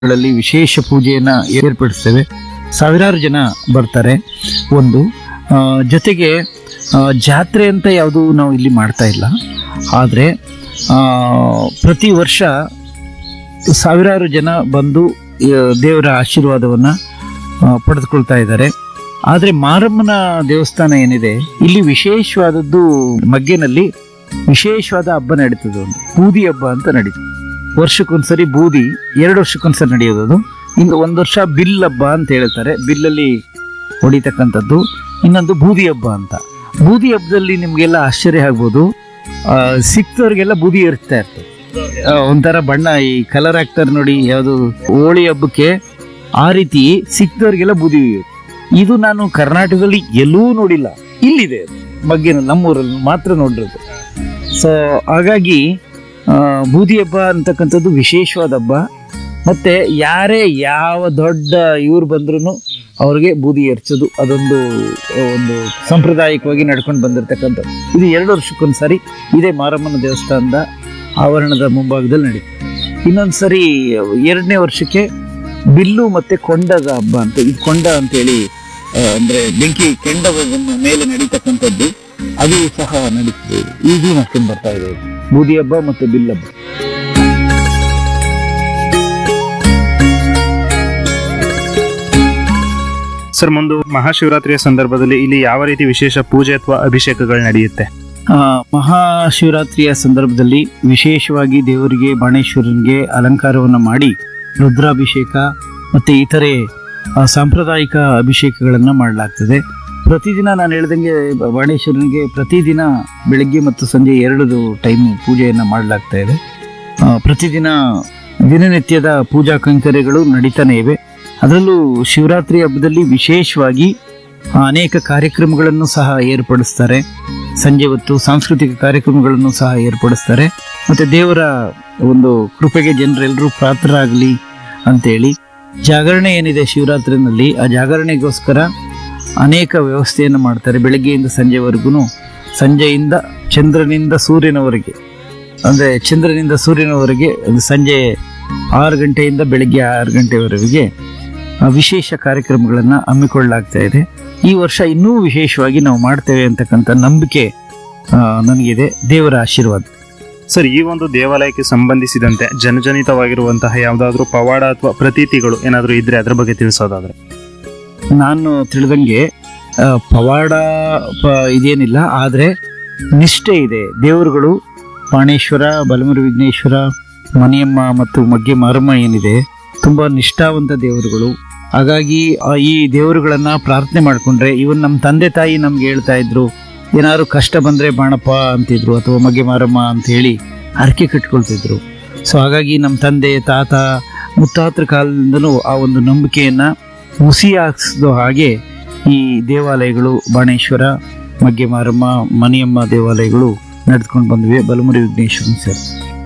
ಗಳಲ್ಲಿ ವಿಶೇಷ ಪೂಜೆಯನ್ನ ಏರ್ಪಡಿಸ್ತೇವೆ ಸಾವಿರಾರು ಜನ ಬರ್ತಾರೆ ಒಂದು ಆ, ಜೊತೆಗೆ ಆ, ಜಾತ್ರೆ ಅಂತ ಯಾವುದು ನಾವು ಇಲ್ಲಿ ಮಾಡ್ತಾ ಇಲ್ಲ ಆದರೆ ಪ್ರತಿ ವರ್ಷ ಸಾವಿರಾರು ಜನ ಬಂದು ಆ, ದೇವರ ಆಶೀರ್ವಾದವನ್ನ ಆ, ಪಡೆದುಕೊಳ್ತಾ ಇದ್ದಾರೆ ಆದರೆ ಮಾರಮ್ಮನ ದೇವಸ್ಥಾನ ಏನಿದೆ ಇಲ್ಲಿ ವಿಶೇಷವಾದದ್ದು ಮಗ್ಗೆನಲ್ಲಿ ವಿಶೇಷವಾದ ಹಬ್ಬ ನಡೀತದೆ ಒಂದು ಬೂದಿ ಹಬ್ಬ ಅಂತ ನಡೀತದೆ ವರ್ಷಕ್ಕೊಂದ್ಸರಿ ಬೂದಿ ಎರಡು ವರ್ಷಕ್ಕೊಂದ್ಸರಿ ನಡೆಯೋದು ಅದು ಇನ್ನು ಒಂದು ವರ್ಷ ಬಿಲ್ ಹಬ್ಬ ಅಂತ ಹೇಳ್ತಾರೆ ಬಿಲ್ಲಲ್ಲಿ ಹೊಡಿತಕ್ಕಂಥದ್ದು ಇನ್ನೊಂದು ಬೂದಿ ಹಬ್ಬ ಅಂತ ಬೂದಿ ಹಬ್ಬದಲ್ಲಿ ನಿಮ್ಗೆಲ್ಲ ಆಶ್ಚರ್ಯ ಆಗ್ಬೋದು ಆ, ಸಿಕ್ತವ್ರಿಗೆಲ್ಲ ಬೂದಿ ಇರ್ತಾ ಇರ್ತದೆ ಆ, ಒಂಥರ ಬಣ್ಣ ಈ ಕಲರ್ ಹಾಕ್ತಾರೆ ನೋಡಿ ಯಾವುದು ಹೋಳಿ ಹಬ್ಬಕ್ಕೆ ಆ ರೀತಿ ಸಿಕ್ತವ್ರಿಗೆಲ್ಲ ಬೂದಿ ಇದು ನಾನು ಕರ್ನಾಟಕದಲ್ಲಿ ಎಲ್ಲೂ ನೋಡಿಲ್ಲ ಇಲ್ಲಿದೆ ಅದು. ಮಗ್ಗಿನ ನಮ್ಮೂರಲ್ಲಿ ಮಾತ್ರ ನೋಡಿರೋದು ಸೊ ಹಾಗಾಗಿ ಆ, ಬೂದಿ ಹಬ್ಬ ಅಂತಕ್ಕಂಥದ್ದು ವಿಶೇಷವಾದ ಹಬ್ಬ ಮತ್ತೆ ಯಾರೇ ಯಾವ ದೊಡ್ಡ ಇವ್ರು ಬಂದ್ರು ಅವ್ರಿಗೆ ಬೂದಿ ಎರಚೋದು ಅದೊಂದು ಆ, ಒಂದು ಸಾಂಪ್ರದಾಯಿಕವಾಗಿ ನಡ್ಕೊಂಡು ಬಂದಿರತಕ್ಕಂಥದ್ದು ಇದು ಎರಡು ವರ್ಷಕ್ಕೊಂದ್ಸರಿ ಇದೇ ಮಾರಮ್ಮನ ದೇವಸ್ಥಾನದ ಆವರಣದ ಮುಂಭಾಗದಲ್ಲಿ ನಡೀತದೆ ಇನ್ನೊಂದು ಸರಿ ಎರಡನೇ ವರ್ಷಕ್ಕೆ ಬಿಲ್ಲು ಮತ್ತೆ ಕೊಂಡದ ಹಬ್ಬ ಅಂತ ಇದು ಕೊಂಡ ಅಂತೇಳಿ ಆ, ಅಂದ್ರೆ ಬೆಂಕಿ ಕೆಂಡವನ್ನು ಮೇಲೆ ನಡೀತಕ್ಕಂಥದ್ದು ಅದು ಸಹ ನಡೀತದೆ ಈಗಲೂ ನಡ್ಕೊಂಡು ಬರ್ತಾ ಇದೆ ಬೂದಿ ಹಬ್ಬ ಮತ್ತೆ ಬಿಲ್ ಹಬ್ಬ ಸರ್ ಮುಂದೆ ಮಹಾಶಿವರಾತ್ರಿಯ ಸಂದರ್ಭದಲ್ಲಿ ಇಲ್ಲಿ ಯಾವ ರೀತಿ ವಿಶೇಷ ಪೂಜೆ ಅಥವಾ ಅಭಿಷೇಕಗಳು ನಡೆಯುತ್ತೆ ಆ, ಮಹಾಶಿವರಾತ್ರಿಯ ಸಂದರ್ಭದಲ್ಲಿ ವಿಶೇಷವಾಗಿ ದೇವರಿಗೆ ಬಾಣೇಶ್ವರನಿಗೆ ಅಲಂಕಾರವನ್ನು ಮಾಡಿ ರುದ್ರಾಭಿಷೇಕ ಮತ್ತೆ ಇತರೆ ಆ, ಸಾಂಪ್ರದಾಯಿಕ ಅಭಿಷೇಕಗಳನ್ನು ಮಾಡಲಾಗ್ತದೆ ಪ್ರತಿದಿನ ನಾನು ಹೇಳ್ದಂಗೆ ಬ- ಬಾಣೇಶ್ವರನಿಗೆ ಪ್ರತಿದಿನ ಬೆಳಗ್ಗೆ ಮತ್ತು ಸಂಜೆ ಎರಡು ಟೈಮ್ ಪೂಜೆಯನ್ನು ಮಾಡಲಾಗ್ತಾ ಇದೆ ಆ, ಪ್ರತಿದಿನ ದಿನನಿತ್ಯದ ಪೂಜಾ ಕೈಂಕರ್ಯಗಳು ನಡೀತಾನೆ ಇವೆ ಅದರಲ್ಲೂ ಶಿವರಾತ್ರಿ ಹಬ್ಬದಲ್ಲಿ ವಿಶೇಷವಾಗಿ ಆ, ಅನೇಕ ಕಾರ್ಯಕ್ರಮಗಳನ್ನು ಸಹ ಏರ್ಪಡಿಸ್ತಾರೆ ಸಂಜೆ ಹೊತ್ತು ಸಾಂಸ್ಕೃತಿಕ ಕಾರ್ಯಕ್ರಮಗಳನ್ನು ಸಹ ಏರ್ಪಡಿಸ್ತಾರೆ ಮತ್ತೆ ದೇವರ ಒಂದು ಕೃಪೆಗೆ ಜನರೆಲ್ಲರೂ ಪಾತ್ರರಾಗಲಿ ಅಂತೇಳಿ ಜಾಗರಣೆ ಏನಿದೆ ಶಿವರಾತ್ರಿನಲ್ಲಿ ಆ ಜಾಗರಣೆಗೋಸ್ಕರ ಅನೇಕ ವ್ಯವಸ್ಥೆಯನ್ನು ಮಾಡ್ತಾರೆ ಬೆಳಗ್ಗೆಯಿಂದ ಸಂಜೆವರೆಗೂ ಸಂಜೆಯಿಂದ ಚಂದ್ರನಿಂದ ಸೂರ್ಯನವರೆಗೆ ಅಂದರೆ ಚಂದ್ರನಿಂದ ಸೂರ್ಯನವರೆಗೆ ಅದು ಸಂಜೆ ಆರು ಗಂಟೆಯಿಂದ ಬೆಳಗ್ಗೆ ಆರು ಗಂಟೆವರೆಗೆ ಆ, ವಿಶೇಷ ಕಾರ್ಯಕ್ರಮಗಳನ್ನು ಹಮ್ಮಿಕೊಳ್ಳಲಾಗ್ತಾ ಇದೆ ಈ ವರ್ಷ ಇನ್ನೂ ವಿಶೇಷವಾಗಿ ನಾವು ಮಾಡ್ತೇವೆ ಅಂತಕ್ಕಂಥ ನಂಬಿಕೆ ಆ, ನನಗಿದೆ ದೇವರ ಆಶೀರ್ವಾದ ಸರ್ ಈ ಒಂದು ದೇವಾಲಯಕ್ಕೆ ಸಂಬಂಧಿಸಿದಂತೆ ಜನಜನಿತವಾಗಿರುವಂತಹ ಯಾವುದಾದ್ರೂ ಪವಾಡ ಅಥವಾ ಪ್ರತೀತಿಗಳು ಏನಾದರೂ ಇದ್ರೆ ಅದ್ರ ಬಗ್ಗೆ ತಿಳಿಸೋದಾದ್ರೆ ನಾನು ತಿಳಿದಂಗೆ ಆ, ಪವಾಡ ಪ ಇದೇನಿಲ್ಲ ಆದರೆ ನಿಷ್ಠೆ ಇದೆ ದೇವರುಗಳು ಪಾಣೇಶ್ವರ ಬಲಮುರಿ ವಿಘ್ನೇಶ್ವರ ಮನಿಯಮ್ಮ ಮತ್ತು ಮಗ್ಗೆ ಮಾರಮ್ಮ ಏನಿದೆ ತುಂಬಾ ನಿಷ್ಠಾವಂತ ದೇವರುಗಳು ಹಾಗಾಗಿ ಆ, ಈ ದೇವರುಗಳನ್ನ ಪ್ರಾರ್ಥನೆ ಮಾಡ್ಕೊಂಡ್ರೆ ಇವನ್ ನಮ್ಮ ತಂದೆ ತಾಯಿ ನಮ್ಗೆ ಹೇಳ್ತಾ ಇದ್ರು ಏನಾದ್ರು ಕಷ್ಟ ಬಂದ್ರೆ ಬಾಣಪ್ಪ ಅಂತಿದ್ರು ಅಥವಾ ಮಗೆ ಮಾರಮ್ಮ ಅಂತ ಹೇಳಿ ಹರಕೆ ಕಟ್ಕೊಳ್ತಿದ್ರು ಸೊ ಹಾಗಾಗಿ ನಮ್ಮ ತಂದೆ ತಾತ ಮುತ್ತಾತರ ಕಾಲದಿಂದಲೂ ಆ ಒಂದು ನಂಬಿಕೆಯನ್ನ ಹುಸಿ ಹಾಕ್ಸಿದ ಹಾಗೆ ಈ ದೇವಾಲಯಗಳು ಬಾಣೇಶ್ವರ ಮಗ್ಗೆ ಮಾರಮ್ಮ ಮನಿಯಮ್ಮ ದೇವಾಲಯಗಳು ನಡೆದುಕೊಂಡು ಬಂದಿವೆ ಬಲಮುರಿ ವಿಘ್ನೇಶ್ವರನ್ ಸರ್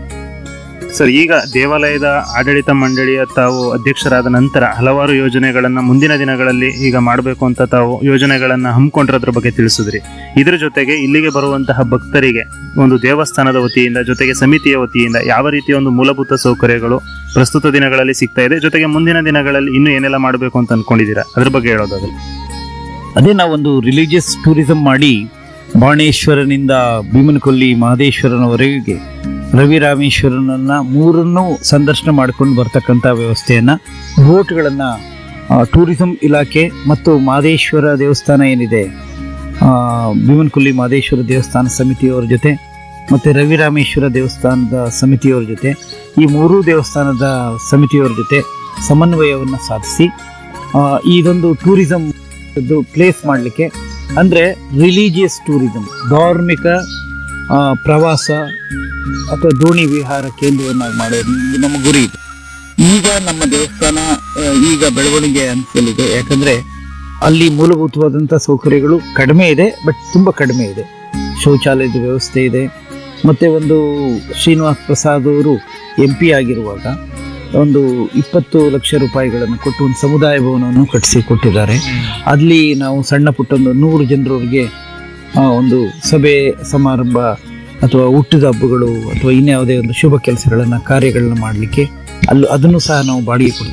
ಸರ್ ಈಗ ದೇವಾಲಯದ ಆಡಳಿತ ಮಂಡಳಿಯ ತಾವು ಅಧ್ಯಕ್ಷರಾದ ನಂತರ ಹಲವಾರು ಯೋಜನೆಗಳನ್ನ ಮುಂದಿನ ದಿನಗಳಲ್ಲಿ ಈಗ ಮಾಡಬೇಕು ಅಂತ ತಾವು ಯೋಜನೆಗಳನ್ನ ಹಮ್ಮಿಕೊಂಡಿರೋದ್ರ ಬಗ್ಗೆ ತಿಳಿಸಿದ್ರಿ ಇದ್ರ ಜೊತೆಗೆ ಇಲ್ಲಿಗೆ ಬರುವಂತಹ ಭಕ್ತರಿಗೆ ಒಂದು ದೇವಸ್ಥಾನದ ವತಿಯಿಂದ ಜೊತೆಗೆ ಸಮಿತಿಯ ವತಿಯಿಂದ ಯಾವ ರೀತಿಯ ಒಂದು ಮೂಲಭೂತ ಸೌಕರ್ಯಗಳು ಪ್ರಸ್ತುತ ದಿನಗಳಲ್ಲಿ ಸಿಗ್ತಾ ಇದೆ ಜೊತೆಗೆ ಮುಂದಿನ ದಿನಗಳಲ್ಲಿ ಇನ್ನೂ ಏನೆಲ್ಲ ಮಾಡಬೇಕು ಅಂತ ಅನ್ಕೊಂಡಿದ್ದೀರಾ ಅದ್ರ ಬಗ್ಗೆ ಹೇಳೋದಾದ್ರೆ ಅದೇ ನಾವೊಂದು ರಿಲಿಜಿಯಸ್ ಟೂರಿಸಂ ಮಾಡಿ ಬಾಣೇಶ್ವರನಿಂದ ಭೀಮನಕೊಲ್ಲಿ ಮಹದೇಶ್ವರನವರೆಗೆ ರವಿ ರಾಮೇಶ್ವರನನ್ನ ಮೂರನ್ನು ಸಂದರ್ಶನ ಮಾಡ್ಕೊಂಡು ಬರ್ತಕ್ಕಂಥ ವ್ಯವಸ್ಥೆಯನ್ನ ಬೋಟ್ಗಳನ್ನ ಆ, ಟೂರಿಸಂ ಇಲಾಖೆ ಮತ್ತು ಮಹದೇಶ್ವರ ದೇವಸ್ಥಾನ ಏನಿದೆ ಆ, ಭೀಮನಕೊಲ್ಲಿ ಮಹದೇಶ್ವರ ದೇವಸ್ಥಾನ ಸಮಿತಿಯವರ ಜೊತೆ ಮತ್ತೆ ರವಿ ರಾಮೇಶ್ವರ ದೇವಸ್ಥಾನದ ಸಮಿತಿಯವರ ಜೊತೆ ಈ ಮೂರೂ ದೇವಸ್ಥಾನದ ಸಮಿತಿಯವರ ಜೊತೆ ಸಮನ್ವಯವನ್ನು ಸಾಧಿಸಿ ಆ, ಇದೊಂದು ಟೂರಿಸಂ ಪ್ಲೇಸ್ ಮಾಡಲಿಕ್ಕೆ ಅಂದ್ರೆ ರಿಲಿಜಿಯಸ್ ಟೂರಿಸಂ ಧಾರ್ಮಿಕ ಆ, ಪ್ರವಾಸ ಅಥವಾ ದೋಣಿ ವಿಹಾರ ಕೇಂದ್ರವನ್ನಾಗಿ ಮಾಡೋದು ನಮ್ಮ ಗುರಿ ಇದೆ ಈಗ ನಮ್ಮ ದೇವಸ್ಥಾನ ಆ, ಈಗ ಬೆಳವಣಿಗೆ ಹಂತದಲ್ಲಿದೆ ಯಾಕಂದ್ರೆ ಅಲ್ಲಿ ಮೂಲಭೂತವಾದಂಥ ಸೌಕರ್ಯಗಳು ಕಡಿಮೆ ಇದೆ ಬಟ್ ತುಂಬಾ ಕಡಿಮೆ ಇದೆ ಶೌಚಾಲಯದ ವ್ಯವಸ್ಥೆ ಇದೆ ಮತ್ತೆ ಒಂದು ಶ್ರೀನಿವಾಸ್ ಪ್ರಸಾದ್ ಅವರು ಎಂ ಪಿ ಆಗಿರುವಾಗ ಒಂದು ಇಪ್ಪತ್ತು ಲಕ್ಷ ರೂಪಾಯಿಗಳನ್ನು ಕೊಟ್ಟು ಒಂದು ಸಮುದಾಯ ಭವನವನ್ನು ಕಟ್ಟಿಸಿ ಕೊಟ್ಟಿದ್ದಾರೆ ಅಲ್ಲಿ ನಾವು ಸಣ್ಣ ಪುಟ್ಟ ಒಂದು ನೂರು ಜನರವರೆಗೆ ಆ, ಒಂದು ಸಭೆ ಸಮಾರಂಭ ಅಥವಾ ಹುಟ್ಟಿದ ಹಬ್ಬಗಳು ಅಥವಾ ಇನ್ಯಾವುದೇ ಒಂದು ಶುಭ ಕೆಲಸಗಳನ್ನ ಕಾರ್ಯಗಳನ್ನ ಮಾಡಲಿಕ್ಕೆ ಅಲ್ಲೂ ಅದನ್ನು ಸಹ ನಾವು ಬಾಡಿಗೆ ಕೊಡ್ತೀವಿ